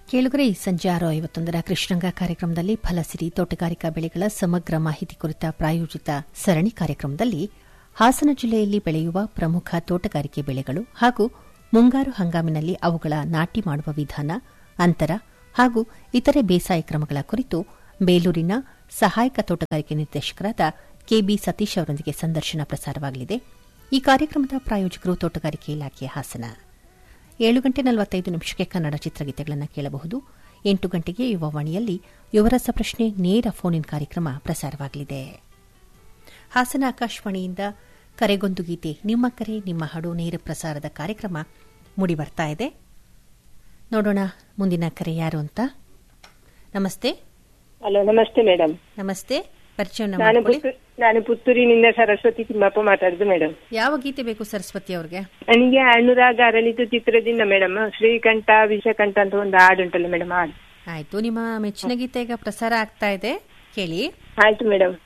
ಕೇಳುಗರೆ ಈ ಸಂಜೆ ಆರು ಐವತ್ತೊಂದರ ಕೃಷ್ಣಂಗ ಕಾರ್ಯಕ್ರಮದಲ್ಲಿ ಫಲಸಿರಿ ತೋಟಗಾರಿಕಾ ಬೆಳೆಗಳ ಸಮಗ್ರ ಮಾಹಿತಿ ಕುರಿತ ಪ್ರಾಯೋಜಿತ ಸರಣಿ ಕಾರ್ಯಕ್ರಮದಲ್ಲಿ ಹಾಸನ ಜಿಲ್ಲೆಯಲ್ಲಿ ಬೆಳೆಯುವ ಪ್ರಮುಖ ತೋಟಗಾರಿಕೆ ಬೆಳೆಗಳು ಹಾಗೂ ಮುಂಗಾರು ಹಂಗಾಮಿನಲ್ಲಿ ಅವುಗಳ ನಾಟಿ ಮಾಡುವ ವಿಧಾನ ಅಂತರ ಹಾಗೂ ಇತರೆ ಬೇಸಾಯ ಕ್ರಮಗಳ ಕುರಿತು ಬೇಲೂರಿನ ಸಹಾಯಕ ತೋಟಗಾರಿಕೆ ನಿರ್ದೇಶಕರಾದ ಕೆಬಿ ಸತೀಶ್ ಅವರೊಂದಿಗೆ ಸಂದರ್ಶನ ಪ್ರಸಾರವಾಗಲಿದೆ ಈ ಕಾರ್ಯಕ್ರಮದ ಪ್ರಾಯೋಜಕರು ತೋಟಗಾರಿಕೆ ಇಲಾಖೆ ಹಾಸನ ಏಳು ಗಂಟೆ ನಲವತ್ತೈದು ನಿಮಿಷಕ್ಕೆ ಕನ್ನಡ ಚಿತ್ರಗೀತೆಗಳನ್ನು ಕೇಳಬಹುದು ಎಂಟು ಗಂಟೆಗೆ ಯುವವಾಣಿಯಲ್ಲಿ ಯುವರಸ ಪ್ರಶ್ನೆ ನೇರ ಫೋನ್ ಇನ್ ಕಾರ್ಯಕ್ರಮ ಪ್ರಸಾರವಾಗಲಿದೆ ಹಾಸನ ಆಕಾಶವಾಣಿಯಿಂದ ಕರೆಗೊಂದು ಗೀತೆ ನಿಮ್ಮ ಕರೆ ನಿಮ್ಮ ಹಾಡು ನೇರ ಪ್ರಸಾರದ ಕಾರ್ಯಕ್ರಮ ಮೂಡಿಬರ್ತಾ ಇದೆ ನೋಡೋಣ ಮುಂದಿನ ಕರೆ ಯಾರು ಅಂತ ನಮಸ್ತೆ ಹಲೋ ನಮಸ್ತೆ ಮೇಡಮ್ ನಮಸ್ತೆ ಪರಿಚಯವನ್ನು ನಾನು ಮಾಡಿಕೊಳ್ಳಿ ಪುತ್ತೂ- ನಾನು ಪುತ್ತೂರಿನಿಂದ ಸರಸ್ವತಿ ತಿಮ್ಮಪ್ಪ ಮಾತಾಡುದು ಮೇಡಮ್ ಯಾವ ಗೀತೆ ಬೇಕು ಸರಸ್ವತಿ ಅವ್ರಿಗೆ ನನಗೆ ಅನುರಾಗ ಅರಳಿತು ಚಿತ್ರದಿಂದ ಮೇಡಮ್ ಶ್ರೀಕಂಠ ವಿಷಕಂಠ ಅಂತ ಒಂದು ಹಾಡು ಉಂಟಲ್ಲ ಮೇಡಮ್ ಹಾಡು ಆಯ್ತು ನಿಮ್ಮ ಮೆಚ್ಚಿನ ಗೀತೆ ಈಗ ಪ್ರಸಾರ ಆಗ್ತಾ ಇದೆ ಕೇಳಿ ಆಯ್ತು ಮೇಡಮ್